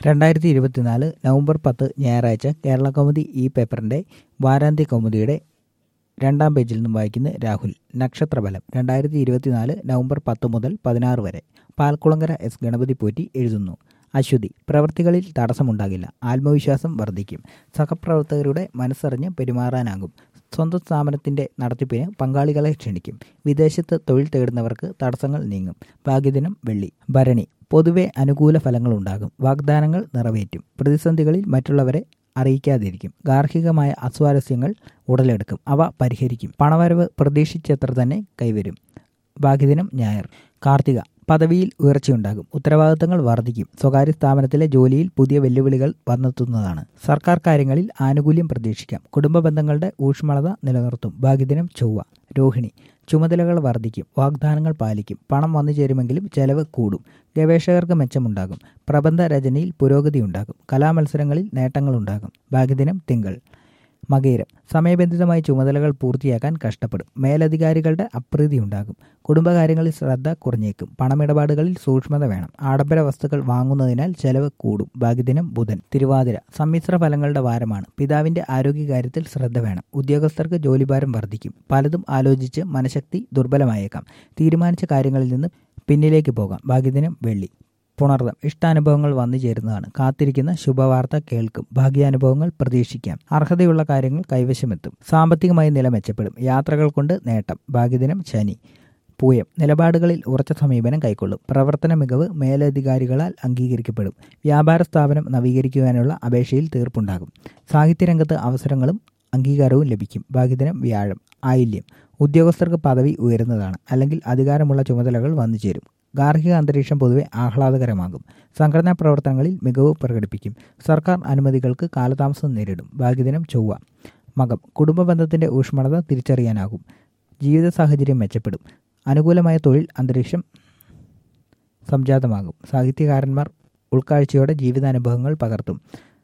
രണ്ടായിരത്തി ഇരുപത്തിനാല് നവംബർ പത്ത് ഞായറാഴ്ച കേരള കൗമുദി ഈ പേപ്പറിന്റെ വാരാന്ത്യ കൗമുദിയുടെ രണ്ടാം പേജിൽ നിന്നും വായിക്കുന്ന രാഹുൽ നക്ഷത്രഫലം രണ്ടായിരത്തി ഇരുപത്തിനാല് നവംബർ പത്ത് മുതൽ പതിനാറ് വരെ പാൽക്കുളങ്കര എസ് ഗണപതി പോറ്റി എഴുതുന്നു അശ്വതി പ്രവൃത്തികളിൽ തടസ്സമുണ്ടാകില്ല ആത്മവിശ്വാസം വർദ്ധിക്കും സഹപ്രവർത്തകരുടെ മനസ്സറിഞ്ഞ് പെരുമാറാനാകും സ്വന്തം സ്ഥാപനത്തിന്റെ നടത്തിപ്പിന് പങ്കാളികളെ ക്ഷണിക്കും വിദേശത്ത് തൊഴിൽ തേടുന്നവർക്ക് തടസ്സങ്ങൾ നീങ്ങും ഭാഗ്യദിനം വെള്ളി ഭരണി പൊതുവെ അനുകൂല ഫലങ്ങളുണ്ടാകും വാഗ്ദാനങ്ങൾ നിറവേറ്റും പ്രതിസന്ധികളിൽ മറ്റുള്ളവരെ അറിയിക്കാതിരിക്കും ഗാർഹികമായ അസ്വാരസ്യങ്ങൾ ഉടലെടുക്കും അവ പരിഹരിക്കും പണവരവ് പ്രതീക്ഷിച്ചത്ര തന്നെ കൈവരും ഭാഗ്യദിനം ഞായർ കാർത്തിക പദവിയിൽ ഉയർച്ചയുണ്ടാകും ഉത്തരവാദിത്തങ്ങൾ വർദ്ധിക്കും സ്വകാര്യ സ്ഥാപനത്തിലെ ജോലിയിൽ പുതിയ വെല്ലുവിളികൾ വന്നെത്തുന്നതാണ് സർക്കാർ കാര്യങ്ങളിൽ ആനുകൂല്യം പ്രതീക്ഷിക്കാം കുടുംബ ബന്ധങ്ങളുടെ ഊഷ്മളത നിലനിർത്തും ഭാഗ്യദിനം ചൊവ്വ രോഹിണി ചുമതലകൾ വർദ്ധിക്കും വാഗ്ദാനങ്ങൾ പാലിക്കും പണം വന്നു ചേരുമെങ്കിലും ചെലവ് കൂടും ഗവേഷകർക്ക് മെച്ചമുണ്ടാകും പ്രബന്ധ രചനയിൽ പുരോഗതിയുണ്ടാകും കലാമത്സരങ്ങളിൽ നേട്ടങ്ങളുണ്ടാകും ഭാഗ്യദിനം തിങ്കൾ മകയിരം സമയബന്ധിതമായി ചുമതലകൾ പൂർത്തിയാക്കാൻ കഷ്ടപ്പെടും മേലധികാരികളുടെ അപ്രീതി ഉണ്ടാകും കുടുംബകാര്യങ്ങളിൽ ശ്രദ്ധ കുറഞ്ഞേക്കും പണമിടപാടുകളിൽ സൂക്ഷ്മത വേണം ആഡംബര വസ്തുക്കൾ വാങ്ങുന്നതിനാൽ ചെലവ് കൂടും ഭാഗ്യദിനം ബുധൻ തിരുവാതിര സമ്മിശ്ര ഫലങ്ങളുടെ വാരമാണ് പിതാവിന്റെ ആരോഗ്യകാര്യത്തിൽ ശ്രദ്ധ വേണം ഉദ്യോഗസ്ഥർക്ക് ജോലിഭാരം വർദ്ധിക്കും പലതും ആലോചിച്ച് മനഃശക്തി ദുർബലമായേക്കാം തീരുമാനിച്ച കാര്യങ്ങളിൽ നിന്ന് പിന്നിലേക്ക് പോകാം ഭാഗ്യദിനം വെള്ളി പുണർദം ഇഷ്ടാനുഭവങ്ങൾ വന്നു ചേരുന്നതാണ് കാത്തിരിക്കുന്ന ശുഭവാർത്ത കേൾക്കും ഭാഗ്യാനുഭവങ്ങൾ പ്രതീക്ഷിക്കാം അർഹതയുള്ള കാര്യങ്ങൾ കൈവശമെത്തും സാമ്പത്തികമായി നില മെച്ചപ്പെടും യാത്രകൾ കൊണ്ട് നേട്ടം ഭാഗ്യദിനം ശനി പൂയം നിലപാടുകളിൽ ഉറച്ച സമീപനം കൈക്കൊള്ളും പ്രവർത്തന മികവ് മേലധികാരികളാൽ അംഗീകരിക്കപ്പെടും വ്യാപാര സ്ഥാപനം നവീകരിക്കുവാനുള്ള അപേക്ഷയിൽ തീർപ്പുണ്ടാകും സാഹിത്യരംഗത്ത് അവസരങ്ങളും അംഗീകാരവും ലഭിക്കും ഭാഗ്യദിനം വ്യാഴം ആയില്യം ഉദ്യോഗസ്ഥർക്ക് പദവി ഉയരുന്നതാണ് അല്ലെങ്കിൽ അധികാരമുള്ള ചുമതലകൾ വന്നു ചേരും ഗാർഹിക അന്തരീക്ഷം പൊതുവെ ആഹ്ലാദകരമാകും സംഘടനാ പ്രവർത്തനങ്ങളിൽ മികവ് പ്രകടിപ്പിക്കും സർക്കാർ അനുമതികൾക്ക് കാലതാമസം നേരിടും ഭാഗ്യദിനം ചൊവ്വ മകം കുടുംബ ബന്ധത്തിന്റെ ഊഷ്മളത തിരിച്ചറിയാനാകും ജീവിത സാഹചര്യം മെച്ചപ്പെടും അനുകൂലമായ തൊഴിൽ അന്തരീക്ഷം സംജാതമാകും സാഹിത്യകാരന്മാർ ഉൾക്കാഴ്ചയോടെ ജീവിതാനുഭവങ്ങൾ പകർത്തും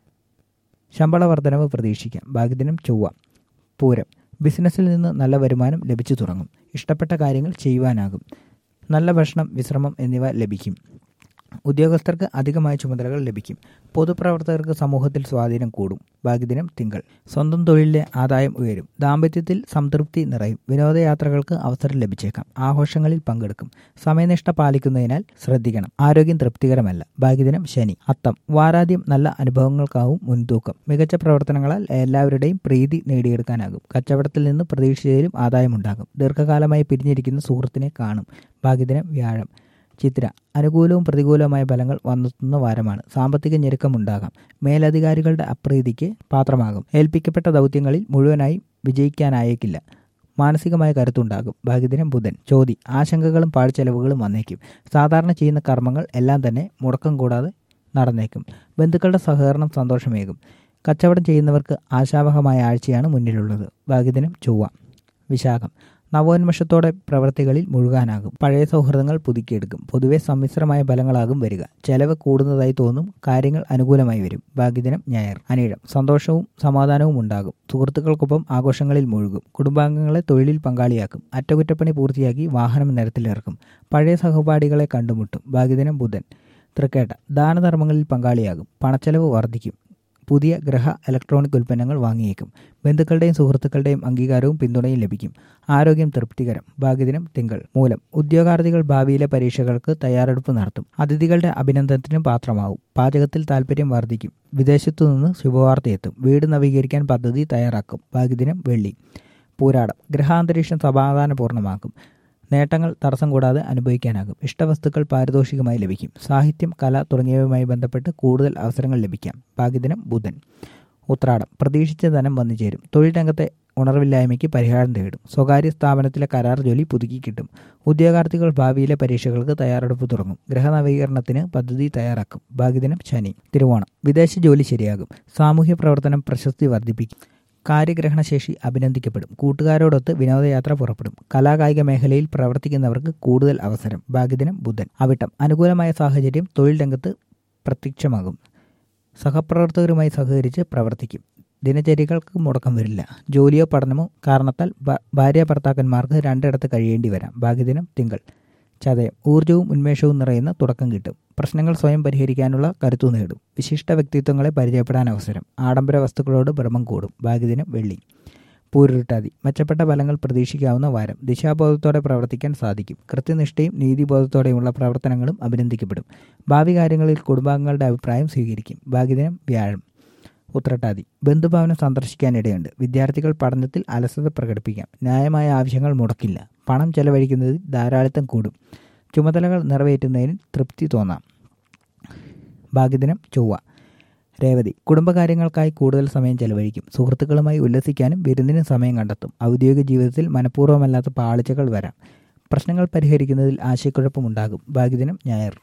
ശമ്പള വർധനവ് പ്രതീക്ഷിക്കാം ഭാഗ്യദിനം ചൊവ്വ പൂരം ബിസിനസ്സിൽ നിന്ന് നല്ല വരുമാനം ലഭിച്ചു തുടങ്ങും ഇഷ്ടപ്പെട്ട കാര്യങ്ങൾ ചെയ്യുവാനാകും നല്ല ഭക്ഷണം വിശ്രമം എന്നിവ ലഭിക്കും ഉദ്യോഗസ്ഥർക്ക് അധികമായ ചുമതലകൾ ലഭിക്കും പൊതുപ്രവർത്തകർക്ക് സമൂഹത്തിൽ സ്വാധീനം കൂടും ഭാഗ്യദിനം തിങ്കൾ സ്വന്തം തൊഴിലിലെ ആദായം ഉയരും ദാമ്പത്യത്തിൽ സംതൃപ്തി നിറയും വിനോദയാത്രകൾക്ക് അവസരം ലഭിച്ചേക്കാം ആഘോഷങ്ങളിൽ പങ്കെടുക്കും സമയനിഷ്ഠ പാലിക്കുന്നതിനാൽ ശ്രദ്ധിക്കണം ആരോഗ്യം തൃപ്തികരമല്ല ഭാഗ്യദിനം ശനി അത്തം വാരാദ്യം നല്ല അനുഭവങ്ങൾക്കാവും മുൻതൂക്കം മികച്ച പ്രവർത്തനങ്ങളാൽ എല്ലാവരുടെയും പ്രീതി നേടിയെടുക്കാനാകും കച്ചവടത്തിൽ നിന്ന് പ്രതീക്ഷിച്ചതിലും ആദായമുണ്ടാകും ദീർഘകാലമായി പിരിഞ്ഞിരിക്കുന്ന സുഹൃത്തിനെ കാണും ഭാഗ്യദിനം വ്യാഴം ചിത്ര അനുകൂലവും പ്രതികൂലവുമായ ഫലങ്ങൾ വന്നെത്തുന്ന വാരമാണ് സാമ്പത്തിക ഞെരുക്കമുണ്ടാകാം മേലധികാരികളുടെ അപ്രീതിക്ക് പാത്രമാകും ഏൽപ്പിക്കപ്പെട്ട ദൗത്യങ്ങളിൽ മുഴുവനായി വിജയിക്കാനായേക്കില്ല മാനസികമായ കരുത്തുണ്ടാകും ഭാഗ്യദിനം ബുധൻ ചോതി ആശങ്കകളും പാഴ്ചെലവുകളും വന്നേക്കും സാധാരണ ചെയ്യുന്ന കർമ്മങ്ങൾ എല്ലാം തന്നെ മുടക്കം കൂടാതെ നടന്നേക്കും ബന്ധുക്കളുടെ സഹകരണം സന്തോഷമേകും കച്ചവടം ചെയ്യുന്നവർക്ക് ആശാവഹമായ ആഴ്ചയാണ് മുന്നിലുള്ളത് ഭാഗ്യദിനം ചൊവ്വ വിശാഖം നവോന്മഷത്തോടെ പ്രവൃത്തികളിൽ മുഴുകാനാകും പഴയ സൗഹൃദങ്ങൾ പുതുക്കിയെടുക്കും പൊതുവെ സമ്മിശ്രമായ ഫലങ്ങളാകും വരിക ചെലവ് കൂടുന്നതായി തോന്നും കാര്യങ്ങൾ അനുകൂലമായി വരും ഭാഗ്യദിനം ഞായർ അനീഴം സന്തോഷവും സമാധാനവും ഉണ്ടാകും സുഹൃത്തുക്കൾക്കൊപ്പം ആഘോഷങ്ങളിൽ മുഴുകും കുടുംബാംഗങ്ങളെ തൊഴിലിൽ പങ്കാളിയാക്കും അറ്റകുറ്റപ്പണി പൂർത്തിയാക്കി വാഹനം നിരത്തിലിറക്കും പഴയ സഹപാഠികളെ കണ്ടുമുട്ടും ഭാഗ്യദിനം ബുധൻ തൃക്കേട്ട ദാനധർമ്മങ്ങളിൽ പങ്കാളിയാകും പണച്ചെലവ് വർദ്ധിക്കും പുതിയ ഗ്രഹ ഇലക്ട്രോണിക് ഉൽപ്പന്നങ്ങൾ വാങ്ങിയേക്കും ബന്ധുക്കളുടെയും സുഹൃത്തുക്കളുടെയും അംഗീകാരവും പിന്തുണയും ലഭിക്കും ആരോഗ്യം തൃപ്തികരം ഭാഗ്യദിനം തിങ്കൾ മൂലം ഉദ്യോഗാർത്ഥികൾ ഭാവിയിലെ പരീക്ഷകൾക്ക് തയ്യാറെടുപ്പ് നടത്തും അതിഥികളുടെ അഭിനന്ദനത്തിന് പാത്രമാവും പാചകത്തിൽ താല്പര്യം വർദ്ധിക്കും വിദേശത്തു നിന്ന് ശുഭവാർത്തയെത്തും വീട് നവീകരിക്കാൻ പദ്ധതി തയ്യാറാക്കും ഭാഗ്യദിനം വെള്ളി പൂരാടം ഗ്രഹാന്തരീക്ഷം സമാധാനപൂർണ്ണമാക്കും നേട്ടങ്ങൾ തടസ്സം കൂടാതെ അനുഭവിക്കാനാകും ഇഷ്ടവസ്തുക്കൾ പാരിതോഷികമായി ലഭിക്കും സാഹിത്യം കല തുടങ്ങിയവയുമായി ബന്ധപ്പെട്ട് കൂടുതൽ അവസരങ്ങൾ ലഭിക്കാം ഭാഗ്യദിനം ബുധൻ ഉത്രാടം പ്രതീക്ഷിച്ച ധനം വന്നു ചേരും തൊഴിൽ രംഗത്തെ ഉണർവില്ലായ്മയ്ക്ക് പരിഹാരം തേടും സ്വകാര്യ സ്ഥാപനത്തിലെ കരാർ ജോലി പുതുക്കി കിട്ടും ഉദ്യോഗാർത്ഥികൾ ഭാവിയിലെ പരീക്ഷകൾക്ക് തയ്യാറെടുപ്പ് തുടങ്ങും ഗ്രഹനവീകരണത്തിന് പദ്ധതി തയ്യാറാക്കും ഭാഗ്യദിനം ശനി തിരുവോണം വിദേശ ജോലി ശരിയാകും സാമൂഹ്യ പ്രവർത്തനം പ്രശസ്തി വർദ്ധിപ്പിക്കും കാര്യഗ്രഹണശേഷി അഭിനന്ദിക്കപ്പെടും കൂട്ടുകാരോടൊത്ത് വിനോദയാത്ര പുറപ്പെടും കലാകായിക മേഖലയിൽ പ്രവർത്തിക്കുന്നവർക്ക് കൂടുതൽ അവസരം ഭാഗ്യദിനം ബുധൻ അവിട്ടം അനുകൂലമായ സാഹചര്യം തൊഴിൽ രംഗത്ത് പ്രത്യക്ഷമാകും സഹപ്രവർത്തകരുമായി സഹകരിച്ച് പ്രവർത്തിക്കും ദിനചര്യകൾക്ക് മുടക്കം വരില്ല ജോലിയോ പഠനമോ കാരണത്താൽ ഭാര്യ ഭർത്താക്കന്മാർക്ക് രണ്ടിടത്ത് കഴിയേണ്ടി വരാം ഭാഗ്യദിനം തിങ്കൾ ചതയം ഊർജവും ഉന്മേഷവും നിറയുന്ന തുടക്കം കിട്ടും പ്രശ്നങ്ങൾ സ്വയം പരിഹരിക്കാനുള്ള കരുത്തു നേടും വിശിഷ്ട വ്യക്തിത്വങ്ങളെ പരിചയപ്പെടാൻ അവസരം ആഡംബര വസ്തുക്കളോട് ഭ്രമം കൂടും ഭാഗ്യദിനം വെള്ളി പൂരുരുട്ടാതി മെച്ചപ്പെട്ട ഫലങ്ങൾ പ്രതീക്ഷിക്കാവുന്ന വാരം ദിശാബോധത്തോടെ പ്രവർത്തിക്കാൻ സാധിക്കും കൃത്യനിഷ്ഠയും നീതിബോധത്തോടെയുമുള്ള പ്രവർത്തനങ്ങളും അഭിനന്ദിക്കപ്പെടും ഭാവി കാര്യങ്ങളിൽ കുടുംബാംഗങ്ങളുടെ അഭിപ്രായം സ്വീകരിക്കും ഭാഗ്യദിനം വ്യാഴം ഉത്രട്ടാതി ബന്ധുഭവനം സന്ദർശിക്കാനിടയുണ്ട് വിദ്യാർത്ഥികൾ പഠനത്തിൽ അലസത പ്രകടിപ്പിക്കാം ന്യായമായ ആവശ്യങ്ങൾ മുടക്കില്ല പണം ചെലവഴിക്കുന്നതിൽ ധാരാളിത്തം കൂടും ചുമതലകൾ നിറവേറ്റുന്നതിന് തൃപ്തി തോന്നാം ഭാഗ്യദിനം ചൊവ്വ രേവതി കുടുംബകാര്യങ്ങൾക്കായി കൂടുതൽ സമയം ചെലവഴിക്കും സുഹൃത്തുക്കളുമായി ഉല്ലസിക്കാനും വിരുന്നിനും സമയം കണ്ടെത്തും ഔദ്യോഗിക ജീവിതത്തിൽ മനഃപൂർവ്വമല്ലാത്ത പാളിച്ചകൾ വരാം പ്രശ്നങ്ങൾ പരിഹരിക്കുന്നതിൽ ആശയക്കുഴപ്പമുണ്ടാകും ഭാഗ്യദിനം ഞായർ